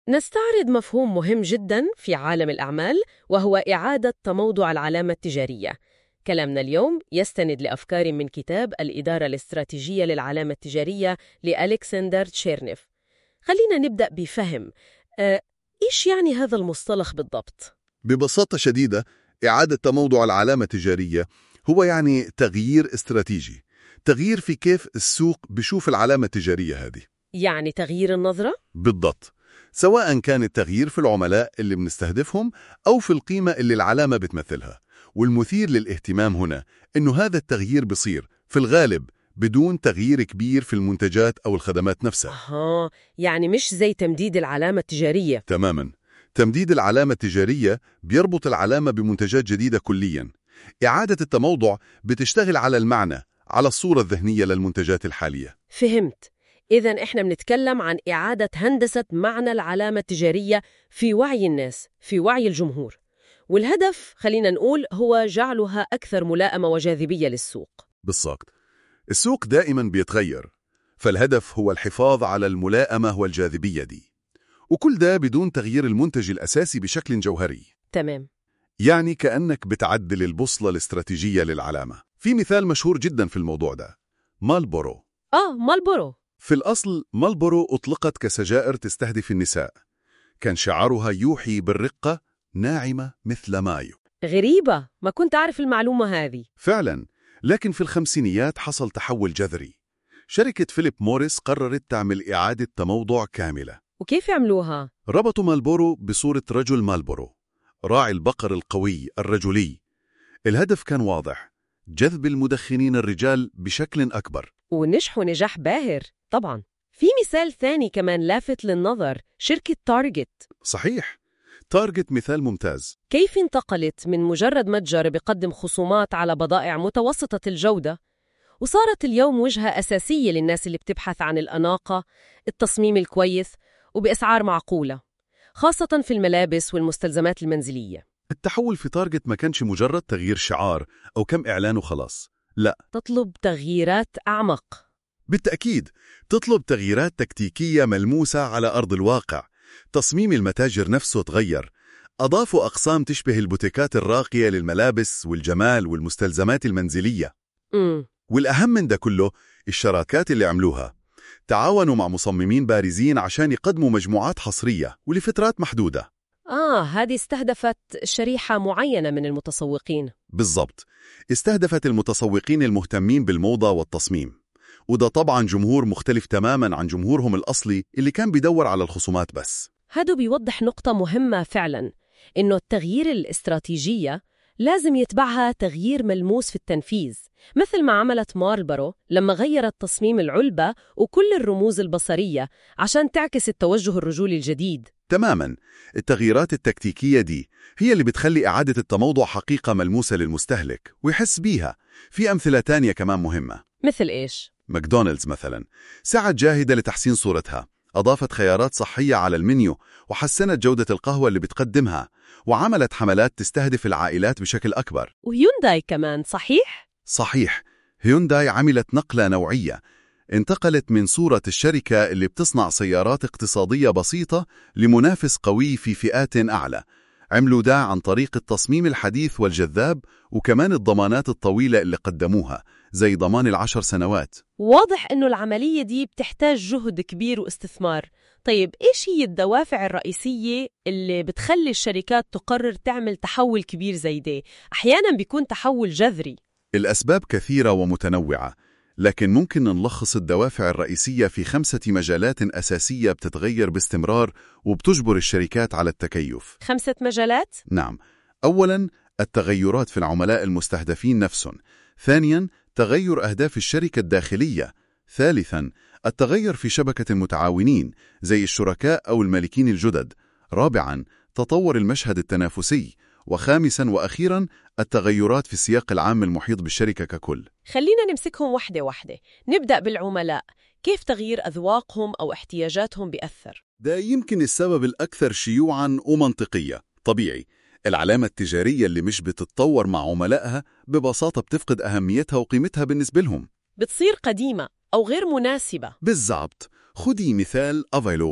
نستعرض مفهوم مهم جدا في عالم الأعمال وهو إعادة تموضع العلامة التجارية. كلامنا اليوم يستند لأفكار من كتاب الإدارة الاستراتيجية للعلامة التجارية لألكسندر تشيرنيف. خلينا نبدأ بفهم آه، إيش يعني هذا المصطلح بالضبط؟ ببساطة شديدة إعادة تموضع العلامة التجارية هو يعني تغيير استراتيجي تغيير في كيف السوق بشوف العلامة التجارية هذه يعني تغيير النظرة؟ بالضبط سواء كان التغيير في العملاء اللي بنستهدفهم أو في القيمة اللي العلامة بتمثلها والمثير للاهتمام هنا إنه هذا التغيير بصير في الغالب بدون تغيير كبير في المنتجات أو الخدمات نفسها أها يعني مش زي تمديد العلامة التجارية تماما تمديد العلامة التجارية بيربط العلامة بمنتجات جديدة كليا إعادة التموضع بتشتغل على المعنى على الصورة الذهنية للمنتجات الحالية فهمت إذا إحنا بنتكلم عن إعادة هندسة معنى العلامة التجارية في وعي الناس في وعي الجمهور والهدف خلينا نقول هو جعلها أكثر ملائمة وجاذبية للسوق بالضبط السوق دائما بيتغير فالهدف هو الحفاظ على الملائمة والجاذبية دي وكل ده بدون تغيير المنتج الأساسي بشكل جوهري تمام يعني كأنك بتعدل البوصلة الاستراتيجية للعلامة في مثال مشهور جدا في الموضوع ده مالبورو آه مالبورو في الأصل مالبورو أطلقت كسجائر تستهدف النساء كان شعارها يوحي بالرقة ناعمة مثل مايو غريبة ما كنت أعرف المعلومة هذه فعلا لكن في الخمسينيات حصل تحول جذري شركة فيليب موريس قررت تعمل إعادة تموضع كاملة وكيف يعملوها؟ ربطوا مالبورو بصورة رجل مالبورو راعي البقر القوي الرجلي الهدف كان واضح جذب المدخنين الرجال بشكل أكبر ونجحوا نجاح باهر طبعا في مثال ثاني كمان لافت للنظر شركة تارجت صحيح تارجت مثال ممتاز كيف انتقلت من مجرد متجر بقدم خصومات على بضائع متوسطة الجودة وصارت اليوم وجهة أساسية للناس اللي بتبحث عن الأناقة التصميم الكويس وبأسعار معقولة خاصة في الملابس والمستلزمات المنزلية التحول في تارجت ما كانش مجرد تغيير شعار أو كم إعلان وخلاص لا تطلب تغييرات أعمق بالتأكيد تطلب تغييرات تكتيكية ملموسة على أرض الواقع تصميم المتاجر نفسه تغير أضافوا أقسام تشبه البوتيكات الراقية للملابس والجمال والمستلزمات المنزلية امم والأهم من ده كله الشراكات اللي عملوها تعاونوا مع مصممين بارزين عشان يقدموا مجموعات حصرية ولفترات محدودة آه هذه استهدفت شريحة معينة من المتسوقين بالضبط استهدفت المتسوقين المهتمين بالموضة والتصميم وده طبعا جمهور مختلف تماما عن جمهورهم الأصلي اللي كان بيدور على الخصومات بس هذا بيوضح نقطة مهمة فعلا إنه التغيير الاستراتيجية لازم يتبعها تغيير ملموس في التنفيذ مثل ما عملت مارلبورو لما غيرت تصميم العلبة وكل الرموز البصرية عشان تعكس التوجه الرجولي الجديد تماما التغييرات التكتيكية دي هي اللي بتخلي إعادة التموضع حقيقة ملموسة للمستهلك ويحس بيها في أمثلة تانية كمان مهمة مثل إيش؟ ماكدونالدز مثلا سعت جاهدة لتحسين صورتها أضافت خيارات صحية على المنيو وحسنت جودة القهوة اللي بتقدمها وعملت حملات تستهدف العائلات بشكل أكبر ويونداي كمان صحيح؟ صحيح هيونداي عملت نقلة نوعية انتقلت من صورة الشركة اللي بتصنع سيارات اقتصادية بسيطة لمنافس قوي في فئات أعلى عملوا ده عن طريق التصميم الحديث والجذاب وكمان الضمانات الطويلة اللي قدموها زي ضمان العشر سنوات واضح إنه العملية دي بتحتاج جهد كبير واستثمار طيب إيش هي الدوافع الرئيسية اللي بتخلي الشركات تقرر تعمل تحول كبير زي ده؟ أحياناً بيكون تحول جذري الأسباب كثيرة ومتنوعة لكن ممكن نلخص الدوافع الرئيسية في خمسة مجالات أساسية بتتغير باستمرار وبتجبر الشركات على التكيف خمسة مجالات؟ نعم أولاً التغيرات في العملاء المستهدفين نفسهم ثانياً تغير أهداف الشركة الداخلية ثالثاً التغير في شبكة المتعاونين زي الشركاء أو المالكين الجدد رابعاً تطور المشهد التنافسي وخامساً وأخيراً التغيرات في السياق العام المحيط بالشركة ككل خلينا نمسكهم واحدة واحدة نبدأ بالعملاء كيف تغيير أذواقهم أو احتياجاتهم بيأثر؟ ده يمكن السبب الأكثر شيوعاً ومنطقية طبيعي العلامة التجارية اللي مش بتتطور مع عملائها ببساطة بتفقد أهميتها وقيمتها بالنسبة لهم بتصير قديمة أو غير مناسبة بالضبط خدي مثال أفايلوف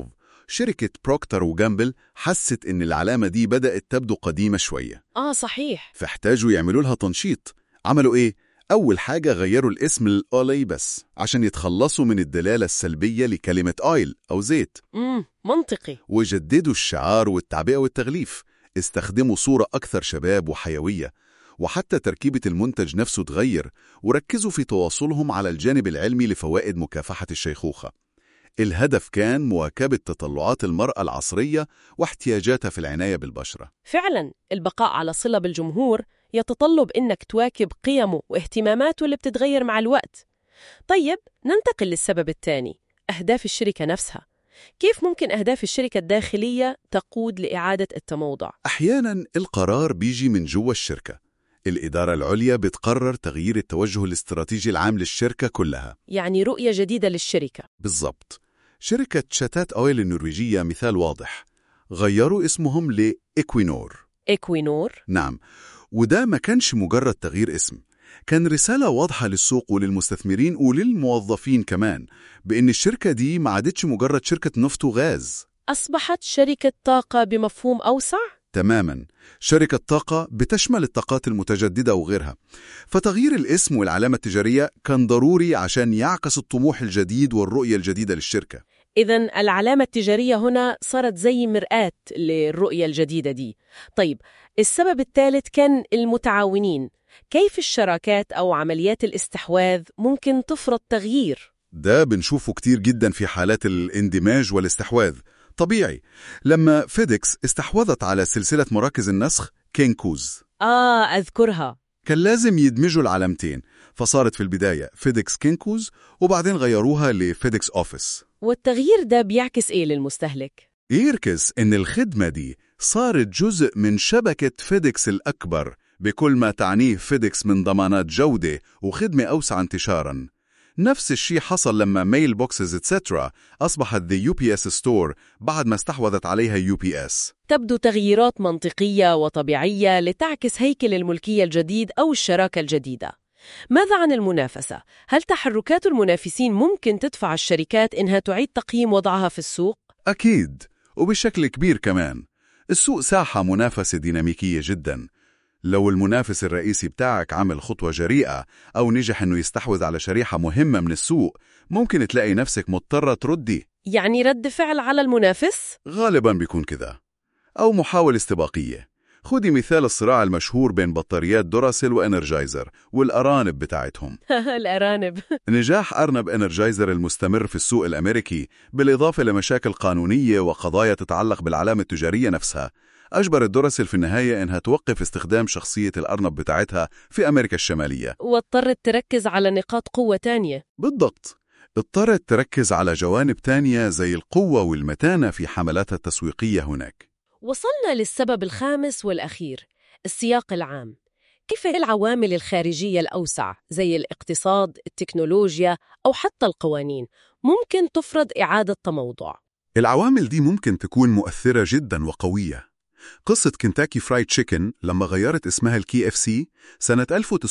شركة بروكتر وجامبل حست إن العلامة دي بدأت تبدو قديمة شوية آه صحيح فاحتاجوا يعملوا لها تنشيط عملوا إيه؟ أول حاجة غيروا الاسم لأولي بس عشان يتخلصوا من الدلالة السلبية لكلمة أويل أو زيت امم منطقي وجددوا الشعار والتعبئة والتغليف استخدموا صورة أكثر شباب وحيوية وحتى تركيبة المنتج نفسه تغير وركزوا في تواصلهم على الجانب العلمي لفوائد مكافحة الشيخوخة الهدف كان مواكبة تطلعات المرأة العصرية واحتياجاتها في العناية بالبشرة فعلا البقاء على صلة بالجمهور يتطلب إنك تواكب قيمه واهتماماته اللي بتتغير مع الوقت طيب ننتقل للسبب الثاني أهداف الشركة نفسها كيف ممكن أهداف الشركة الداخلية تقود لإعادة التموضع؟ أحيانا القرار بيجي من جوا الشركة الإدارة العليا بتقرر تغيير التوجه الاستراتيجي العام للشركة كلها يعني رؤية جديدة للشركة بالضبط شركة شتات أويل النرويجية مثال واضح غيروا اسمهم لإكوينور إكوينور نعم وده ما كانش مجرد تغيير اسم كان رسالة واضحة للسوق وللمستثمرين وللموظفين كمان بأن الشركة دي ما عادتش مجرد شركة نفط وغاز أصبحت شركة طاقة بمفهوم أوسع؟ تماما شركة طاقة بتشمل الطاقات المتجددة وغيرها فتغيير الاسم والعلامة التجارية كان ضروري عشان يعكس الطموح الجديد والرؤية الجديدة للشركة إذا العلامة التجارية هنا صارت زي مرآة للرؤية الجديدة دي طيب السبب الثالث كان المتعاونين كيف الشراكات أو عمليات الاستحواذ ممكن تفرض تغيير؟ ده بنشوفه كتير جدا في حالات الاندماج والاستحواذ طبيعي لما فيديكس استحوذت على سلسلة مراكز النسخ كينكوز آه أذكرها كان لازم يدمجوا العلامتين فصارت في البداية فيديكس كينكوز وبعدين غيروها لفيديكس أوفيس والتغيير ده بيعكس إيه للمستهلك؟ يركز إن الخدمة دي صارت جزء من شبكة فيديكس الأكبر بكل ما تعنيه فيديكس من ضمانات جودة وخدمة أوسع انتشاراً نفس الشيء حصل لما ميل بوكسز اتسترا أصبحت ذا يو بي اس ستور بعد ما استحوذت عليها يو بي اس تبدو تغييرات منطقية وطبيعية لتعكس هيكل الملكية الجديد أو الشراكة الجديدة ماذا عن المنافسة؟ هل تحركات المنافسين ممكن تدفع الشركات إنها تعيد تقييم وضعها في السوق؟ أكيد وبشكل كبير كمان السوق ساحة منافسة ديناميكية جدا لو المنافس الرئيسي بتاعك عمل خطوة جريئة أو نجح إنه يستحوذ على شريحة مهمة من السوق ممكن تلاقي نفسك مضطرة تردي يعني رد فعل على المنافس؟ غالبا بيكون كذا أو محاولة استباقية خدي مثال الصراع المشهور بين بطاريات دوراسيل وإنرجايزر والأرانب بتاعتهم الأرانب نجاح أرنب إنرجايزر المستمر في السوق الأمريكي بالإضافة لمشاكل قانونية وقضايا تتعلق بالعلامة التجارية نفسها أجبرت دوراسيل في النهاية إنها توقف استخدام شخصية الأرنب بتاعتها في أمريكا الشمالية واضطرت تركز على نقاط قوة تانية بالضبط اضطرت تركز على جوانب تانية زي القوة والمتانة في حملاتها التسويقية هناك وصلنا للسبب الخامس والأخير السياق العام كيف العوامل الخارجية الأوسع زي الاقتصاد، التكنولوجيا أو حتى القوانين ممكن تفرض إعادة تموضع العوامل دي ممكن تكون مؤثرة جدا وقوية قصة كنتاكي فرايد تشيكن لما غيرت اسمها الكي اف سي سنة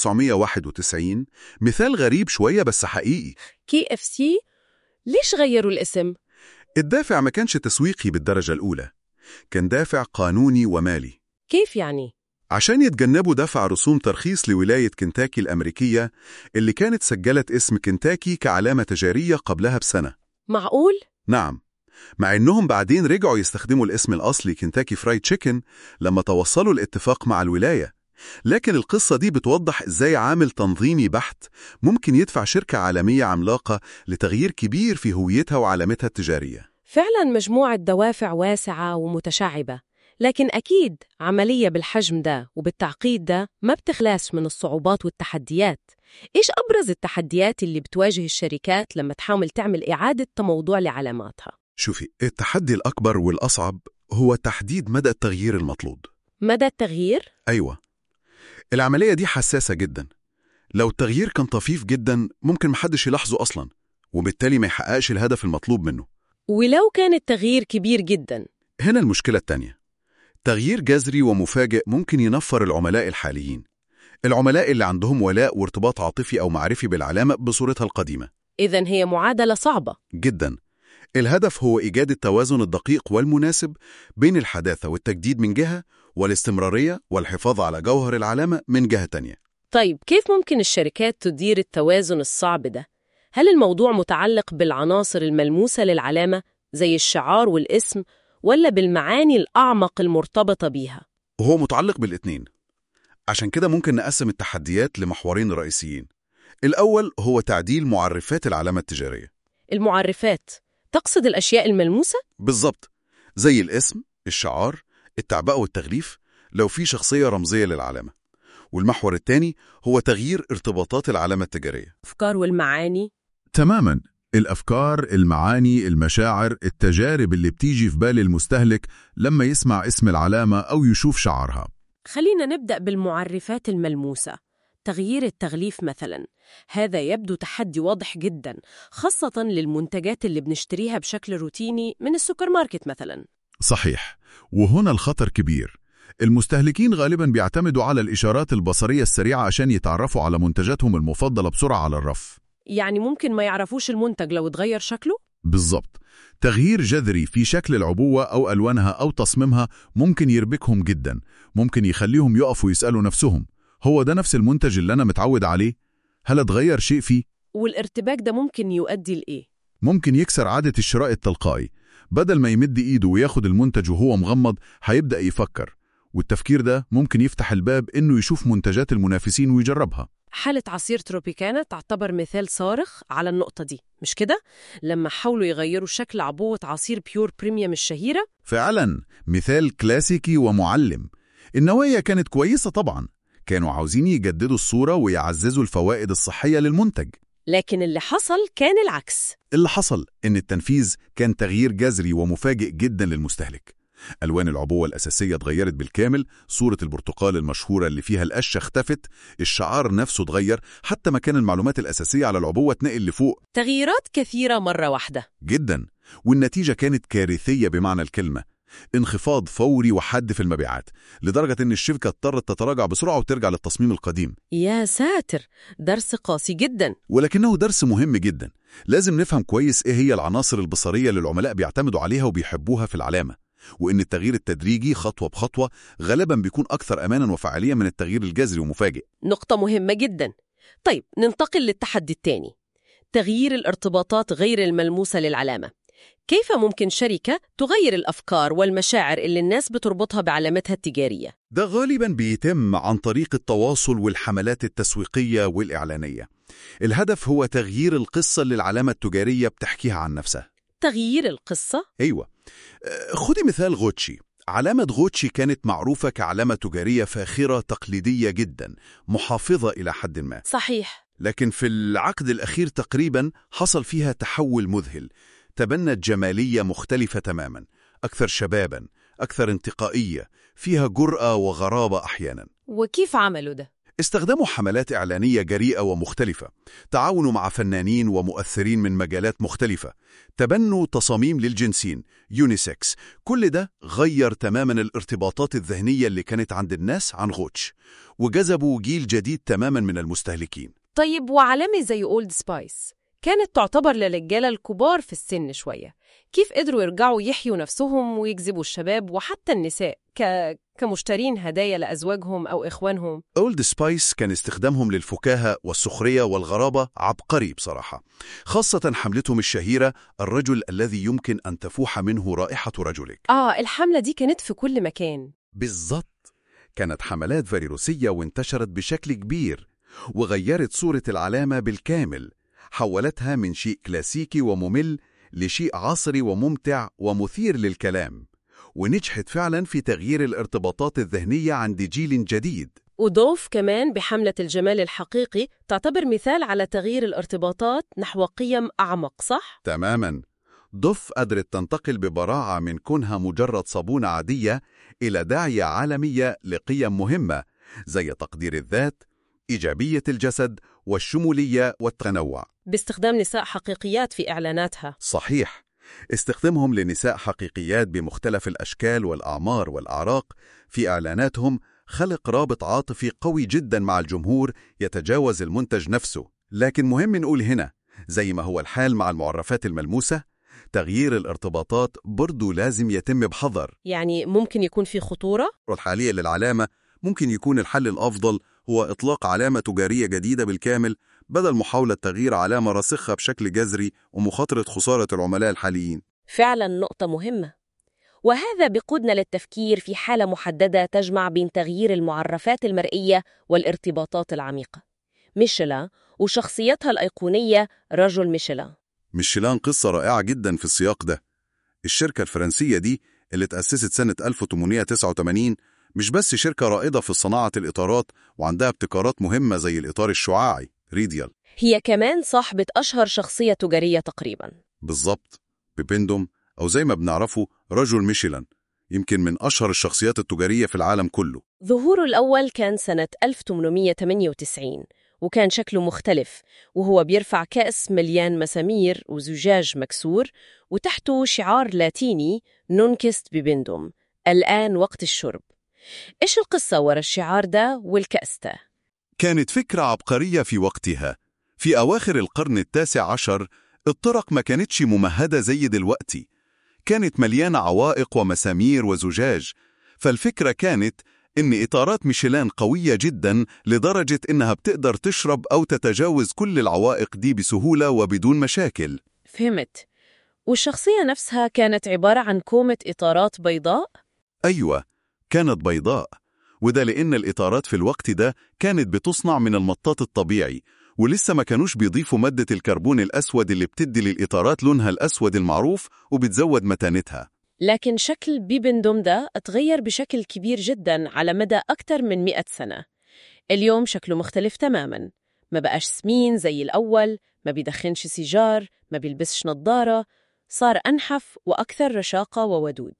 1991 مثال غريب شوية بس حقيقي كي اف سي ليش غيروا الاسم؟ الدافع ما كانش تسويقي بالدرجة الأولى كان دافع قانوني ومالي كيف يعني؟ عشان يتجنبوا دفع رسوم ترخيص لولاية كنتاكي الأمريكية اللي كانت سجلت اسم كنتاكي كعلامة تجارية قبلها بسنة معقول؟ نعم مع إنهم بعدين رجعوا يستخدموا الاسم الأصلي كنتاكي فرايد تشيكن لما توصلوا الاتفاق مع الولاية لكن القصة دي بتوضح إزاي عامل تنظيمي بحت ممكن يدفع شركة عالمية عملاقة لتغيير كبير في هويتها وعلامتها التجارية فعلا مجموعة دوافع واسعة ومتشعبة لكن أكيد عملية بالحجم ده وبالتعقيد ده ما بتخلاش من الصعوبات والتحديات إيش أبرز التحديات اللي بتواجه الشركات لما تحاول تعمل إعادة تموضع لعلاماتها؟ شوفي التحدي الأكبر والأصعب هو تحديد مدى التغيير المطلوب مدى التغيير؟ أيوة العملية دي حساسة جدا لو التغيير كان طفيف جدا ممكن محدش يلاحظه أصلا وبالتالي ما يحققش الهدف المطلوب منه ولو كان التغيير كبير جدا هنا المشكلة التانية تغيير جذري ومفاجئ ممكن ينفر العملاء الحاليين العملاء اللي عندهم ولاء وارتباط عاطفي أو معرفي بالعلامة بصورتها القديمة إذا هي معادلة صعبة جدا الهدف هو إيجاد التوازن الدقيق والمناسب بين الحداثة والتجديد من جهة والاستمرارية والحفاظ على جوهر العلامة من جهة تانية طيب كيف ممكن الشركات تدير التوازن الصعب ده؟ هل الموضوع متعلق بالعناصر الملموسة للعلامة زي الشعار والاسم ولا بالمعاني الأعمق المرتبطة بيها؟ وهو متعلق بالاتنين عشان كده ممكن نقسم التحديات لمحورين رئيسيين الأول هو تعديل معرفات العلامة التجارية المعرفات تقصد الأشياء الملموسة؟ بالظبط زي الاسم، الشعار، التعبئة والتغليف لو في شخصية رمزية للعلامة والمحور الثاني هو تغيير ارتباطات العلامة التجارية أفكار والمعاني تماما الأفكار، المعاني، المشاعر، التجارب اللي بتيجي في بال المستهلك لما يسمع اسم العلامة أو يشوف شعارها خلينا نبدأ بالمعرفات الملموسة تغيير التغليف مثلا هذا يبدو تحدي واضح جدا خاصة للمنتجات اللي بنشتريها بشكل روتيني من السوبر ماركت مثلا صحيح وهنا الخطر كبير المستهلكين غالبا بيعتمدوا على الإشارات البصرية السريعة عشان يتعرفوا على منتجاتهم المفضلة بسرعة على الرف يعني ممكن ما يعرفوش المنتج لو اتغير شكله؟ بالضبط تغيير جذري في شكل العبوة أو ألوانها أو تصميمها ممكن يربكهم جدا ممكن يخليهم يقفوا يسألوا نفسهم هو ده نفس المنتج اللي أنا متعود عليه؟ هل اتغير شيء فيه؟ والارتباك ده ممكن يؤدي لإيه؟ ممكن يكسر عادة الشراء التلقائي بدل ما يمد إيده وياخد المنتج وهو مغمض هيبدأ يفكر والتفكير ده ممكن يفتح الباب إنه يشوف منتجات المنافسين ويجربها حالة عصير تروبيكانا تعتبر مثال صارخ على النقطة دي مش كده؟ لما حاولوا يغيروا شكل عبوة عصير بيور بريميوم الشهيرة فعلا مثال كلاسيكي ومعلم النوايا كانت كويسة طبعا كانوا عاوزين يجددوا الصورة ويعززوا الفوائد الصحية للمنتج لكن اللي حصل كان العكس اللي حصل إن التنفيذ كان تغيير جذري ومفاجئ جدا للمستهلك ألوان العبوة الأساسية اتغيرت بالكامل صورة البرتقال المشهورة اللي فيها القشة اختفت الشعار نفسه اتغير حتى مكان المعلومات الأساسية على العبوة اتنقل لفوق تغييرات كثيرة مرة واحدة جدا والنتيجة كانت كارثية بمعنى الكلمة انخفاض فوري وحد في المبيعات لدرجة إن الشركة اضطرت تتراجع بسرعة وترجع للتصميم القديم يا ساتر درس قاسي جدا ولكنه درس مهم جدا لازم نفهم كويس إيه هي العناصر البصرية اللي العملاء بيعتمدوا عليها وبيحبوها في العلامة وإن التغيير التدريجي خطوة بخطوة غالبا بيكون أكثر أمانا وفعالية من التغيير الجذري ومفاجئ نقطة مهمة جدا طيب ننتقل للتحدي الثاني تغيير الارتباطات غير الملموسة للعلامة كيف ممكن شركة تغير الأفكار والمشاعر اللي الناس بتربطها بعلامتها التجارية؟ ده غالبا بيتم عن طريق التواصل والحملات التسويقية والإعلانية الهدف هو تغيير القصة اللي العلامة التجارية بتحكيها عن نفسها تغيير القصة؟ أيوة أه، خدي مثال غوتشي علامة غوتشي كانت معروفة كعلامة تجارية فاخرة تقليدية جدا محافظة إلى حد ما صحيح لكن في العقد الأخير تقريبا حصل فيها تحول مذهل تبنت جمالية مختلفة تماما أكثر شبابا أكثر انتقائية فيها جرأة وغرابة أحيانا وكيف عملوا ده؟ استخدموا حملات إعلانية جريئة ومختلفة تعاونوا مع فنانين ومؤثرين من مجالات مختلفة تبنوا تصاميم للجنسين يونيسكس كل ده غير تماما الارتباطات الذهنية اللي كانت عند الناس عن غوتش وجذبوا جيل جديد تماما من المستهلكين طيب وعلامة زي أولد سبايس كانت تعتبر للرجالة الكبار في السن شوية كيف قدروا يرجعوا يحيوا نفسهم ويجذبوا الشباب وحتى النساء ك... كمشترين هدايا لأزواجهم أو إخوانهم أولد سبايس كان استخدامهم للفكاهة والسخرية والغرابة عبقري بصراحة خاصة حملتهم الشهيرة الرجل الذي يمكن أن تفوح منه رائحة رجلك آه الحملة دي كانت في كل مكان بالضبط كانت حملات فيروسية وانتشرت بشكل كبير وغيرت صورة العلامة بالكامل حولتها من شيء كلاسيكي وممل لشيء عصري وممتع ومثير للكلام ونجحت فعلا في تغيير الارتباطات الذهنية عند جيل جديد ودوف كمان بحملة الجمال الحقيقي تعتبر مثال على تغيير الارتباطات نحو قيم أعمق صح؟ تماما ضف قدرت تنتقل ببراعة من كونها مجرد صابونة عادية إلى داعية عالمية لقيم مهمة زي تقدير الذات إيجابية الجسد والشمولية والتنوع باستخدام نساء حقيقيات في إعلاناتها صحيح استخدامهم لنساء حقيقيات بمختلف الأشكال والأعمار والأعراق في إعلاناتهم خلق رابط عاطفي قوي جدا مع الجمهور يتجاوز المنتج نفسه لكن مهم نقول هنا زي ما هو الحال مع المعرفات الملموسة تغيير الارتباطات برضو لازم يتم بحذر يعني ممكن يكون في خطورة؟ الحالية للعلامة ممكن يكون الحل الأفضل هو إطلاق علامة تجارية جديدة بالكامل بدل محاولة تغيير علامة راسخة بشكل جذري ومخاطرة خسارة العملاء الحاليين فعلا نقطة مهمة وهذا بيقودنا للتفكير في حالة محددة تجمع بين تغيير المعرفات المرئية والارتباطات العميقة ميشيلان وشخصيتها الأيقونية رجل ميشيلان ميشيلان قصة رائعة جدا في السياق ده الشركة الفرنسية دي اللي تأسست سنة 1889 مش بس شركة رائدة في صناعة الإطارات وعندها ابتكارات مهمة زي الإطار الشعاعي ريديال هي كمان صاحبة أشهر شخصية تجارية تقريبا بالظبط ببندوم أو زي ما بنعرفه رجل ميشيلان يمكن من أشهر الشخصيات التجارية في العالم كله ظهوره الأول كان سنة 1898 وكان شكله مختلف وهو بيرفع كأس مليان مسامير وزجاج مكسور وتحته شعار لاتيني نونكست ببندوم الآن وقت الشرب إيش القصة ورا الشعار ده والكأس ده؟ كانت فكرة عبقرية في وقتها في أواخر القرن التاسع عشر الطرق ما كانتش ممهدة زي دلوقتي كانت مليانة عوائق ومسامير وزجاج فالفكرة كانت إن إطارات ميشيلان قوية جدا لدرجة إنها بتقدر تشرب أو تتجاوز كل العوائق دي بسهولة وبدون مشاكل فهمت والشخصية نفسها كانت عبارة عن كومة إطارات بيضاء؟ أيوة كانت بيضاء وده لأن الإطارات في الوقت ده كانت بتصنع من المطاط الطبيعي ولسه ما كانوش بيضيفوا مادة الكربون الأسود اللي بتدي للإطارات لونها الأسود المعروف وبتزود متانتها لكن شكل بيبندوم ده اتغير بشكل كبير جدا على مدى أكثر من 100 سنة اليوم شكله مختلف تماما ما بقاش سمين زي الأول ما بيدخنش سيجار ما بيلبسش نظارة صار أنحف وأكثر رشاقة وودود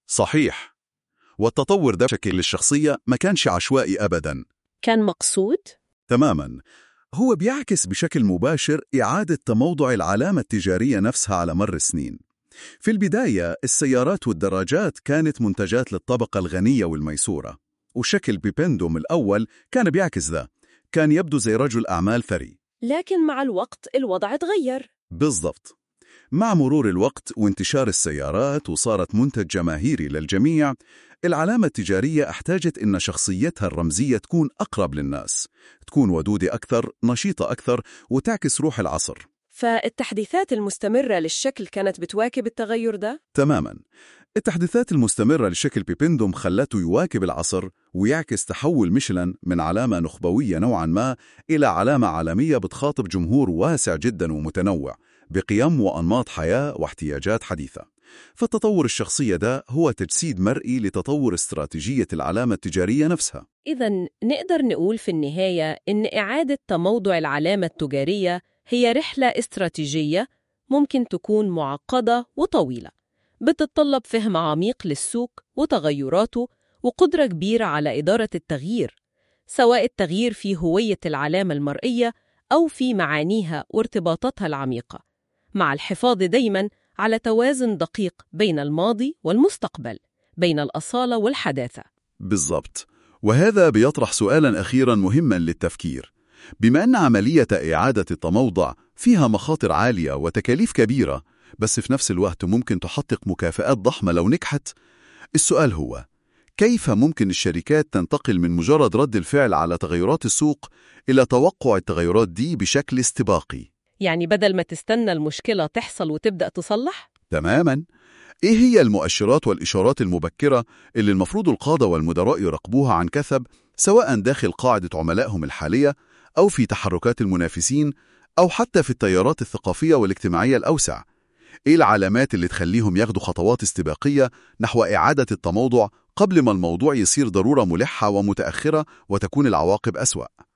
صحيح والتطور ده شكل الشخصية ما كانش عشوائي أبدا كان مقصود؟ تماما هو بيعكس بشكل مباشر إعادة تموضع العلامة التجارية نفسها على مر السنين في البداية السيارات والدراجات كانت منتجات للطبقة الغنية والميسورة وشكل بيبندوم الأول كان بيعكس ذا كان يبدو زي رجل أعمال ثري لكن مع الوقت الوضع تغير بالضبط مع مرور الوقت وانتشار السيارات وصارت منتج جماهيري للجميع العلامة التجارية احتاجت إن شخصيتها الرمزية تكون أقرب للناس تكون ودودة أكثر نشيطة أكثر وتعكس روح العصر فالتحديثات المستمرة للشكل كانت بتواكب التغير ده؟ تماما التحديثات المستمرة لشكل بيبندوم خلته يواكب العصر ويعكس تحول ميشلان من علامة نخبوية نوعا ما إلى علامة عالمية بتخاطب جمهور واسع جدا ومتنوع بقيم وأنماط حياة واحتياجات حديثة فالتطور الشخصية ده هو تجسيد مرئي لتطور استراتيجية العلامة التجارية نفسها إذا نقدر نقول في النهاية إن إعادة تموضع العلامة التجارية هي رحلة استراتيجية ممكن تكون معقدة وطويلة بتتطلب فهم عميق للسوق وتغيراته وقدرة كبيرة على إدارة التغيير سواء التغيير في هوية العلامة المرئية أو في معانيها وارتباطاتها العميقة مع الحفاظ دايماً على توازن دقيق بين الماضي والمستقبل بين الأصالة والحداثة بالضبط وهذا بيطرح سؤالا أخيرا مهما للتفكير بما أن عملية إعادة التموضع فيها مخاطر عالية وتكاليف كبيرة بس في نفس الوقت ممكن تحقق مكافآت ضخمة لو نجحت السؤال هو كيف ممكن الشركات تنتقل من مجرد رد الفعل على تغيرات السوق إلى توقع التغيرات دي بشكل استباقي يعني بدل ما تستنى المشكلة تحصل وتبدأ تصلح؟ تماما إيه هي المؤشرات والإشارات المبكرة اللي المفروض القادة والمدراء يراقبوها عن كثب سواء داخل قاعدة عملائهم الحالية أو في تحركات المنافسين أو حتى في التيارات الثقافية والاجتماعية الأوسع إيه العلامات اللي تخليهم ياخدوا خطوات استباقية نحو إعادة التموضع قبل ما الموضوع يصير ضرورة ملحة ومتأخرة وتكون العواقب أسوأ